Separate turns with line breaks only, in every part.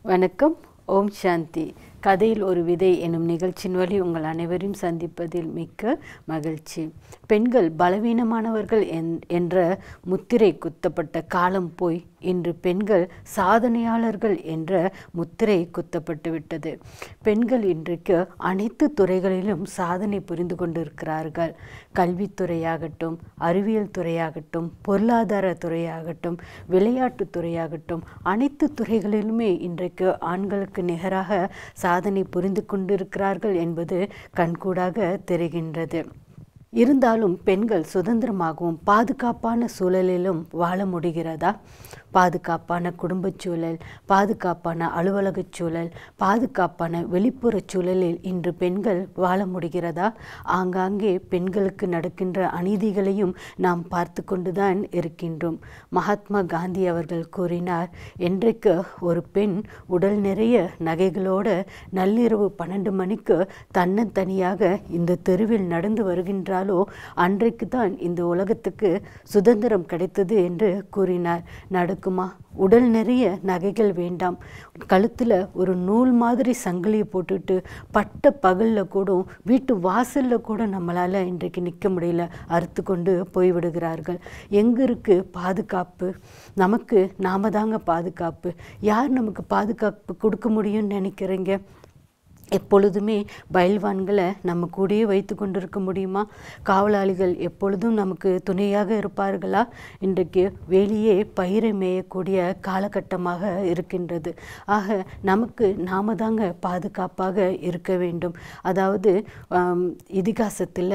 வணக்கம் ஓம் சாந்தி கதையில் ஒரு விதை எனும் நிகழ்ச்சியின் வழி உங்கள் அனைவரையும் சந்திப்பதில் மிக்க மகிழ்ச்சி பெண்கள் பலவீனமானவர்கள் என்- என்ற முத்திரை குத்தப்பட்ட காலம் போய் இன்று பெண்கள் சாதனையாளர்கள் என்ற முத்திரை குத்தப்பட்டு விட்டது பெண்கள் இன்றைக்கு அனைத்து துறைகளிலும் சாதனை புரிந்து கொண்டிருக்கிறார்கள் கல்வித்துறையாகட்டும் அறிவியல் துறையாகட்டும் பொருளாதார துறையாகட்டும் விளையாட்டுத் துறையாகட்டும் அனைத்து துறைகளிலுமே இன்றைக்கு ஆண்களுக்கு நிகராக சாதனை புரிந்து கொண்டிருக்கிறார்கள் என்பது கண்கூடாக தெரிகின்றது இருந்தாலும் பெண்கள் சுதந்திரமாகவும் பாதுகாப்பான சூழலிலும் வாழ முடிகிறதா பாதுகாப்பான குடும்பச் சூழல் பாதுகாப்பான அலுவலகச் சூழல் பாதுகாப்பான வெளிப்புறச் சூழலில் இன்று பெண்கள் வாழ முடிகிறதா ஆங்காங்கே பெண்களுக்கு நடக்கின்ற அநீதிகளையும் நாம் பார்த்து கொண்டுதான் இருக்கின்றோம் மகாத்மா காந்தி அவர்கள் கூறினார் என்றைக்கு ஒரு பெண் உடல் நிறைய நகைகளோட நள்ளிரவு பன்னெண்டு மணிக்கு தன்னந்தனியாக இந்த தெருவில் நடந்து வருகின்றாளோ அன்றைக்கு தான் இந்த உலகத்துக்கு சுதந்திரம் கிடைத்தது என்று கூறினார் நடக்குமா உடல் நிறைய நகைகள் வேண்டாம் கழுத்தில் ஒரு நூல் மாதிரி சங்கிலியை போட்டுட்டு பட்ட பகலில் கூட வீட்டு வாசலில் கூட நம்மளால் இன்றைக்கு நிற்க முடியல அறுத்து கொண்டு போய்விடுகிறார்கள் எங்கே இருக்குது பாதுகாப்பு நமக்கு நாம தாங்க பாதுகாப்பு யார் நமக்கு பாதுகாப்பு கொடுக்க முடியும்னு நினைக்கிறீங்க எப்பொழுதுமே பயில்வான்களை நம்ம கூடயே வைத்து கொண்டிருக்க முடியுமா காவலாளிகள் எப்பொழுதும் நமக்கு துணையாக இருப்பார்களா இன்றைக்கு வெளியே பயிரை மேயக்கூடிய காலகட்டமாக இருக்கின்றது ஆக நமக்கு நாம தாங்க பாதுகாப்பாக இருக்க வேண்டும் அதாவது ஆம், இதிகாசத்தில்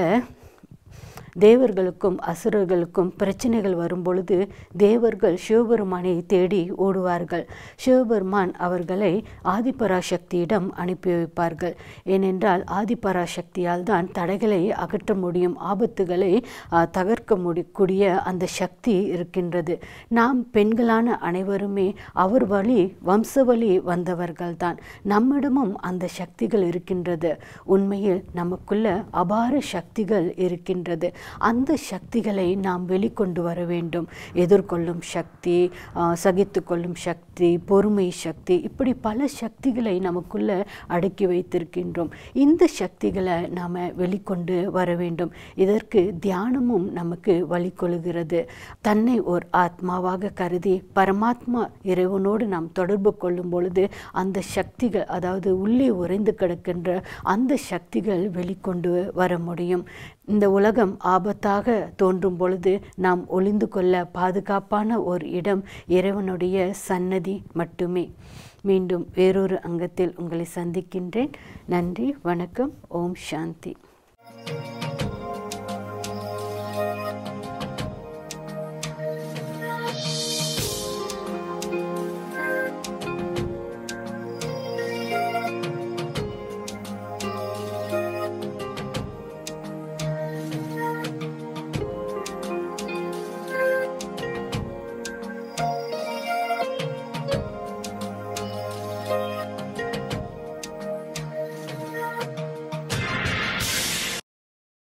தேவர்களுக்கும் அசுரர்களுக்கும் பிரச்சனைகள் வரும்பொழுது தேவர்கள் சிவபெருமானை தேடி ஓடுவார்கள் சிவபெருமான் அவர்களை ஆதிபராசக்தியிடம் அனுப்பி வைப்பார்கள் ஏனென்றால் ஆதிபராசக்தியால் தான் தடைகளை அகற்ற முடியும் ஆபத்துகளை ஆ, தகர்க்க முடியக்கூடிய அந்த சக்தி இருக்கின்றது நாம் பெண்களான அனைவருமே அவர் வழி வம்சவழி வந்தவர்கள்தான் நம்மிடமும் அந்த சக்திகள் இருக்கின்றது உண்மையில் நமக்குள்ள அபார சக்திகள் இருக்கின்றது அந்த சக்திகளை நாம் வெளிக்கொண்டு வர வேண்டும் எதிர்கொள்ளும் சக்தி ஆஹ், சகித்துக்கொள்ளும் சக்தி பொறுமை சக்தி இப்படி பல சக்திகளை நமக்குள்ள அடக்கி வைத்திருக்கின்றோம் இந்த சக்திகளை நாம் வெளிக்கொண்டு வர வேண்டும் இதற்கு தியானமும் நமக்கு வழிகொள்கிறது தன்னை ஒரு ஆத்மாவாக கருதி பரமாத்மா இறைவனோடு நாம் தொடர்பு கொள்ளும் பொழுது அந்த சக்திகள் அதாவது உள்ளே உறைந்து கிடக்கின்ற அந்த சக்திகள் வெளிக்கொண்டு வர முடியும் இந்த உலகம் ஆபத்தாக தோன்றும் பொழுது நாம் ஒளிந்து கொள்ள பாதுகாப்பான ஒரு இடம் இறைவனுடைய சன்னதி மட்டுமே மீண்டும் வேறொரு அங்கத்தில் உங்களை சந்திக்கின்றேன் நன்றி வணக்கம் ஓம் சாந்தி